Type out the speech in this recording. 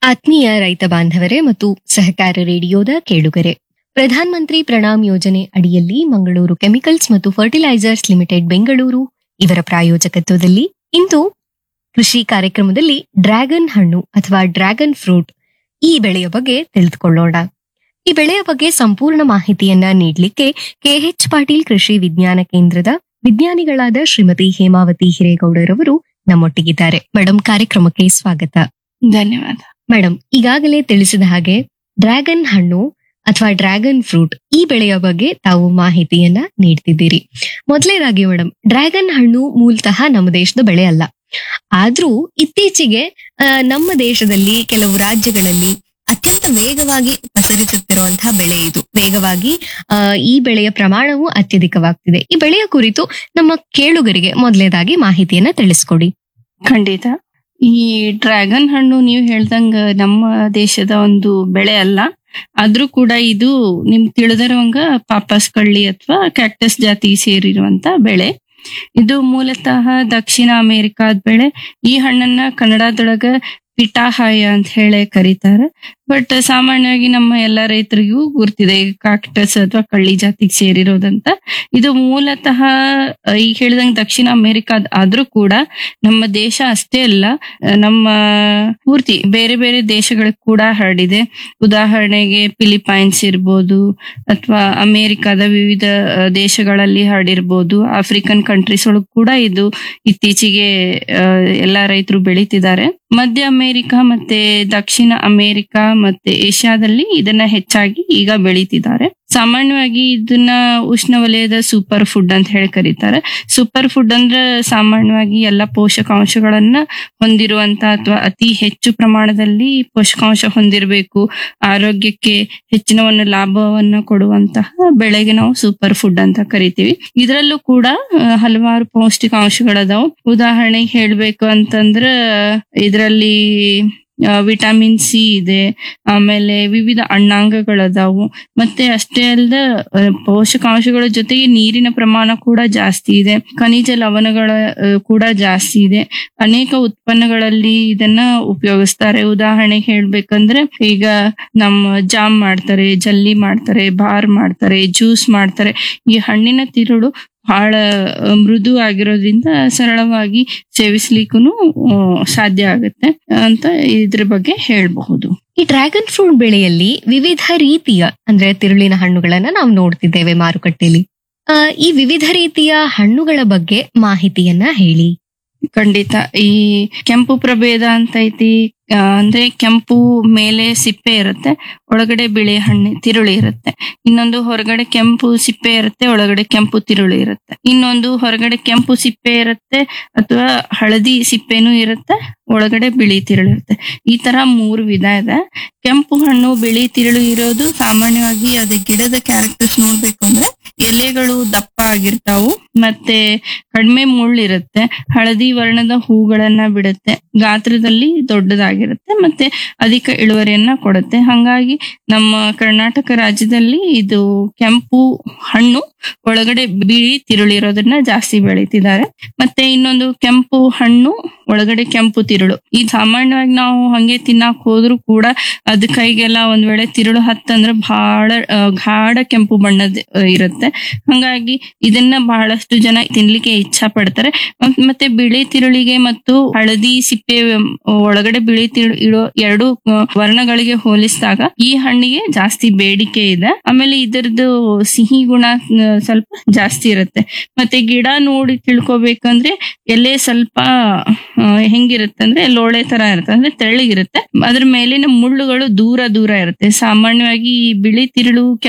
ಆತ್ಮೀಯ ರೈತ ಬಾಂಧವರೇ ಮತ್ತು ಸಹಕಾರ ರೇಡಿಯೋದ ಕೇಳುಗರೆ ಪ್ರಧಾನ ಮಂತ್ರಿ ಪ್ರಣಾಮ್ ಯೋಜನೆ ಅಡಿಯಲ್ಲಿ ಮಂಗಳೂರು ಕೆಮಿಕಲ್ಸ್ ಮತ್ತು ಫರ್ಟಿಲೈಸರ್ಸ್ ಲಿಮಿಟೆಡ್ ಬೆಂಗಳೂರು ಇವರ ಪ್ರಾಯೋಜಕತ್ವದಲ್ಲಿ ಇಂದು ಕೃಷಿ ಕಾರ್ಯಕ್ರಮದಲ್ಲಿ ಡ್ರ್ಯಾಗನ್ ಹಣ್ಣು ಅಥವಾ ಡ್ರ್ಯಾಗನ್ ಫ್ರೂಟ್ ಈ ಬೆಳೆಯ ಬಗ್ಗೆ ತಿಳಿದುಕೊಳ್ಳೋಣ ಈ ಬೆಳೆಯ ಬಗ್ಗೆ ಸಂಪೂರ್ಣ ಮಾಹಿತಿಯನ್ನ ನೀಡಲಿಕ್ಕೆ ಕೆಎಚ್ ಪಾಟೀಲ್ ಕೃಷಿ ವಿಜ್ಞಾನ ಕೇಂದ್ರದ ವಿಜ್ಞಾನಿಗಳಾದ ಶ್ರೀಮತಿ ಹೇಮಾವತಿ ಹಿರೇಗೌಡರವರು ನಮ್ಮೊಟ್ಟಿಗಿದ್ದಾರೆ ಮೇಡಮ್ ಕಾರ್ಯಕ್ರಮಕ್ಕೆ ಸ್ವಾಗತ ಧನ್ಯವಾದ ಮೇಡಮ್ ಈಗಾಗಲೇ ತಿಳಿಸಿದ ಹಾಗೆ ಡ್ರ್ಯಾಗನ್ ಹಣ್ಣು ಅಥವಾ ಡ್ರ್ಯಾಗನ್ ಫ್ರೂಟ್ ಈ ಬೆಳೆಯ ಬಗ್ಗೆ ತಾವು ಮಾಹಿತಿಯನ್ನ ನೀಡ್ತಿದ್ದೀರಿ ಮೊದಲನೇದಾಗಿ ಮೇಡಮ್ ಡ್ರ್ಯಾಗನ್ ಹಣ್ಣು ಮೂಲತಃ ನಮ್ಮ ದೇಶದ ಬೆಳೆ ಅಲ್ಲ ಆದ್ರೂ ಇತ್ತೀಚೆಗೆ ಆ, ನಮ್ಮ ದೇಶದಲ್ಲಿ ಕೆಲವು ರಾಜ್ಯಗಳಲ್ಲಿ ಅತ್ಯಂತ ವೇಗವಾಗಿ ಪಸರಿಸುತ್ತಿರುವಂತಹ ಬೆಳೆ ಇದು ವೇಗವಾಗಿ ಆ, ಈ ಬೆಳೆಯ ಪ್ರಮಾಣವು ಅತ್ಯಧಿಕವಾಗ್ತಿದೆ ಈ ಬೆಳೆಯ ಕುರಿತು ನಮ್ಮ ಕೇಳುಗರಿಗೆ ಮೊದಲನೇದಾಗಿ ಮಾಹಿತಿಯನ್ನ ತಿಳಿಸ್ಕೊಡಿ ಖಂಡಿತ ಈ ಡ್ರ್ಯಾಗನ್ ಹಣ್ಣು ನೀವು ಹೇಳ್ದಂಗ ನಮ್ಮ ದೇಶದ ಒಂದು ಬೆಳೆ ಅಲ್ಲ ಆದ್ರೂ ಕೂಡ ಇದು ನಿಮ್ ತಿಳಿದಿರುವಂಗ ಪಾಪಸ್ ಕಳ್ಳಿ ಅಥವಾ ಕ್ಯಾಕ್ಟಸ್ ಜಾತಿ ಸೇರಿರುವಂತ ಬೆಳೆ ಇದು ಮೂಲತಃ ದಕ್ಷಿಣ ಅಮೆರಿಕಾದ ಬೆಳೆ ಈ ಹಣ್ಣನ್ನ ಕನ್ನಡದೊಳಗ ಪಿಟಾಹಾಯ ಅಂತ ಹೇಳಿ ಕರೀತಾರೆ ಬಟ್ ಸಾಮಾನ್ಯವಾಗಿ ನಮ್ಮ ಎಲ್ಲಾ ರೈತರಿಗೂ ಗುರ್ತಿದೆ ಕಾಕ್ಟಸ್ ಅಥವಾ ಕಳ್ಳಿ ಜಾತಿಗೆ ಸೇರಿರೋದಂತ ಇದು ಮೂಲತಃ ಅಹ್, ಈಗ ಹೇಳ್ದಂಗೆ ದಕ್ಷಿಣ ಅಮೆರಿಕಾದ ಆದ್ರೂ ಕೂಡ ನಮ್ಮ ದೇಶ ಅಷ್ಟೇ ಅಲ್ಲ ಅಹ್, ನಮ್ಮ ಪೂರ್ತಿ ಬೇರೆ ಬೇರೆ ದೇಶಗಳಿಗೆ ಕೂಡ ಹರಡಿದೆ ಉದಾಹರಣೆಗೆ ಫಿಲಿಪೈನ್ಸ್ ಇರ್ಬೋದು ಅಥವಾ ಅಮೆರಿಕಾದ ವಿವಿಧ ಅಹ್, ದೇಶಗಳಲ್ಲಿ ಹರಡಿರ್ಬೋದು ಆಫ್ರಿಕನ್ ಕಂಟ್ರೀಸ್ ಒಳಗ್ ಕೂಡ ಇದು ಇತ್ತೀಚೆಗೆ ಅಹ್, ಎಲ್ಲಾ ರೈತರು ಬೆಳೀತಿದ್ದಾರೆ ಮಧ್ಯ ಅಮೆರಿಕ ಮತ್ತೆ ದಕ್ಷಿಣ ಅಮೆರಿಕ ಮತ್ತೆ ಏಷ್ಯಾದಲ್ಲಿ ಇದನ್ನ ಹೆಚ್ಚಾಗಿ ಈಗ ಬೆಳೀತಿದ್ದಾರೆ ಸಾಮಾನ್ಯವಾಗಿ ಇದನ್ನ ಉಷ್ಣವಲಯದ ಸೂಪರ್ ಫುಡ್ ಅಂತ ಹೇಳಿ ಕರೀತಾರೆ ಸೂಪರ್ ಫುಡ್ ಅಂದ್ರೆ ಸಾಮಾನ್ಯವಾಗಿ ಎಲ್ಲ ಪೋಷಕಾಂಶಗಳನ್ನ ಹೊಂದಿರುವಂತ ಅಥವಾ ಅತಿ ಹೆಚ್ಚು ಪ್ರಮಾಣದಲ್ಲಿ ಪೋಷಕಾಂಶ ಹೊಂದಿರಬೇಕು ಆರೋಗ್ಯಕ್ಕೆ ಹೆಚ್ಚಿನ ಒಂದು ಲಾಭವನ್ನ ಕೊಡುವಂತಹ ಬೆಳೆಗೆ ನಾವು ಸೂಪರ್ ಫುಡ್ ಅಂತ ಕರಿತೀವಿ ಇದರಲ್ಲೂ ಕೂಡ ಆ, ಹಲವಾರು ಪೌಷ್ಟಿಕಾಂಶಗಳದಾವು ಉದಾಹರಣೆಗೆ ಹೇಳ್ಬೇಕು ಅಂತಂದ್ರ ಇದರಲ್ಲಿ ವಿಟಮಿನ್ ಸಿ ಇದೆ ಆಮೇಲೆ ವಿವಿಧ ಅಣ್ಣಾಂಗಗಳದಾವು ಮತ್ತೆ ಅಷ್ಟೇ ಅಲ್ದ ಆ, ಪೋಷಕಾಂಶಗಳ ಜೊತೆಗೆ ನೀರಿನ ಪ್ರಮಾಣ ಕೂಡ ಜಾಸ್ತಿ ಇದೆ ಖನಿಜ ಲವಣಗಳ ಆ, ಕೂಡ ಜಾಸ್ತಿ ಇದೆ ಅನೇಕ ಉತ್ಪನ್ನಗಳಲ್ಲಿ ಇದನ್ನ ಉಪಯೋಗಿಸ್ತಾರೆ ಉದಾಹರಣೆಗೆ ಹೇಳ್ಬೇಕಂದ್ರೆ ಈಗ ನಮ್ಮ ಜಾಮ್ ಮಾಡ್ತಾರೆ ಜಲ್ಲಿ ಮಾಡ್ತಾರೆ ಬಾರ್ ಮಾಡ್ತಾರೆ ಜ್ಯೂಸ್ ಮಾಡ್ತಾರೆ ಈ ಹಣ್ಣಿನ ತಿರುಳು ಬಹಳ ಆ, ಮೃದು ಆಗಿರೋದ್ರಿಂದ ಸರಳವಾಗಿ ಸೇವಿಸ್ಲಿಕ್ಕೂ ಸಾಧ್ಯ ಆಗುತ್ತೆ ಅಂತ ಇದ್ರ ಬಗ್ಗೆ ಹೇಳ್ಬಹುದು ಈ ಡ್ರ್ಯಾಗನ್ ಫ್ರೂಟ್ ಬೆಳೆಯಲ್ಲಿ ವಿವಿಧ ರೀತಿಯ ಅಂದ್ರೆ ತಿರುಳಿನ ಹಣ್ಣುಗಳನ್ನ ನಾವು ನೋಡ್ತಿದ್ದೇವೆ ಮಾರುಕಟ್ಟೆಯಲ್ಲಿ ಆ, ಈ ವಿವಿಧ ರೀತಿಯ ಹಣ್ಣುಗಳ ಬಗ್ಗೆ ಮಾಹಿತಿಯನ್ನ ಹೇಳಿ ಖಂಡಿತ ಈ ಕೆಂಪು ಪ್ರಭೇದ ಅಂತ ಐತಿ ಆ, ಅಂದ್ರೆ ಕೆಂಪು ಮೇಲೆ ಸಿಪ್ಪೆ ಇರುತ್ತೆ ಒಳಗಡೆ ಬಿಳಿ ಹಣ್ಣು ತಿರುಳಿ ಇರುತ್ತೆ ಇನ್ನೊಂದು ಹೊರಗಡೆ ಕೆಂಪು ಸಿಪ್ಪೆ ಇರುತ್ತೆ ಒಳಗಡೆ ಕೆಂಪು ತಿರುಳಿ ಇರುತ್ತೆ ಇನ್ನೊಂದು ಹೊರಗಡೆ ಕೆಂಪು ಸಿಪ್ಪೆ ಇರುತ್ತೆ ಅಥವಾ ಹಳದಿ ಸಿಪ್ಪೆನೂ ಇರುತ್ತೆ ಒಳಗಡೆ ಬಿಳಿ ತಿರುಳು ಇರುತ್ತೆ ಈ ತರ ಮೂರು ವಿಧ ಇದೆ ಕೆಂಪು ಹಣ್ಣು ಬಿಳಿ ತಿರುಳು ಇರೋದು ಸಾಮಾನ್ಯವಾಗಿ ಅದ ಗಿಡದ ಕ್ಯಾರೆಕ್ಟರ್ಸ್ ನೋಡ್ಬೇಕು ಅಂದ್ರೆ ಎಲೆಗಳು ದಪ್ಪ ಆಗಿರ್ತಾವು ಮತ್ತೆ ಕಡಿಮೆ ಮುಳ್ಳಿರುತ್ತೆ ಹಳದಿ ವರ್ಣದ ಹೂಗಳನ್ನ ಬಿಡುತ್ತೆ ಗಾತ್ರದಲ್ಲಿ ದೊಡ್ಡದಾಗಿರುತ್ತೆ ಮತ್ತೆ ಅಧಿಕ ಇಳುವರಿಯನ್ನ ಕೊಡುತ್ತೆ ಹಂಗಾಗಿ ನಮ್ಮ ಕರ್ನಾಟಕ ರಾಜ್ಯದಲ್ಲಿ ಇದು ಕೆಂಪು ಹಣ್ಣು ಒಳಗಡೆ ಬಿಳಿ ತಿರುಳಿರೋದನ್ನ ಜಾಸ್ತಿ ಬೆಳೀತಿದ್ದಾರೆ ಮತ್ತೆ ಇನ್ನೊಂದು ಕೆಂಪು ಹಣ್ಣು ಒಳಗಡೆ ಕೆಂಪು ತಿರುಳು ಈ ಸಾಮಾನ್ಯವಾಗಿ ನಾವು ಹಂಗೆ ತಿನ್ನಕ್ ಹೋದ್ರು ಕೂಡ ಅದ್ ಕೈಗೆಲ್ಲ ಒಂದ್ ವೇಳೆ ತಿರುಳು ಹತ್ತಂದ್ರೆ ಬಹಳ ಆ, ಗಾಢ ಕೆಂಪು ಬಣ್ಣದ ಆ, ಇರುತ್ತೆ ಹಂಗಾಗಿ ಇದನ್ನ ಬಹಳಷ್ಟು ಜನ ತಿನ್ಲಿಕ್ಕೆ ಇಚ್ಛಾ ಪಡ್ತಾರೆ ಮತ್- ಮತ್ತೆ ಬಿಳಿ ತಿರುಳಿಗೆ ಮತ್ತು ಹಳದಿ ಸಿಪ್ಪೆ ಮ್, ಒಳಗಡೆ ಬಿಳಿ ತಿರುಳು ಇರೋ ಎರಡು ಆ, ವರ್ಣಗಳಿಗೆ ಹೋಲಿಸಿದಾಗ ಈ ಹಣ್ಣಿಗೆ ಜಾಸ್ತಿ ಬೇಡಿಕೆ ಇದೆ ಆಮೇಲೆ ಇದರದ್ದು ಸಿಹಿ ಗುಣ ಆ, ಸ್ವಲ್ಪ ಜಾಸ್ತಿ ಇರುತ್ತೆ ಮತ್ತೆ ಗಿಡ ನೋಡಿ ತಿಳ್ಕೊಬೇಕಂದ್ರೆ ಎಲೆ ಸ್ವಲ್ಪ ಆ, ಹೆಂಗಿರುತ್ತೆ ಅಂದ್ರೆ ಲೋಳೆ ತರ ಇರುತ್ತೆ ಅಂದ್ರೆ ತೆಳ್ಳಗಿರುತ್ತೆ ಅದ್ರ ಮೇಲಿನ ಮುಳ್ಳುಗಳು ದೂರ ದೂರ ಇರುತ್ತೆ ಸಾಮಾನ್ಯವಾಗಿ ಈ ಬಿಳಿ ತಿರುಳು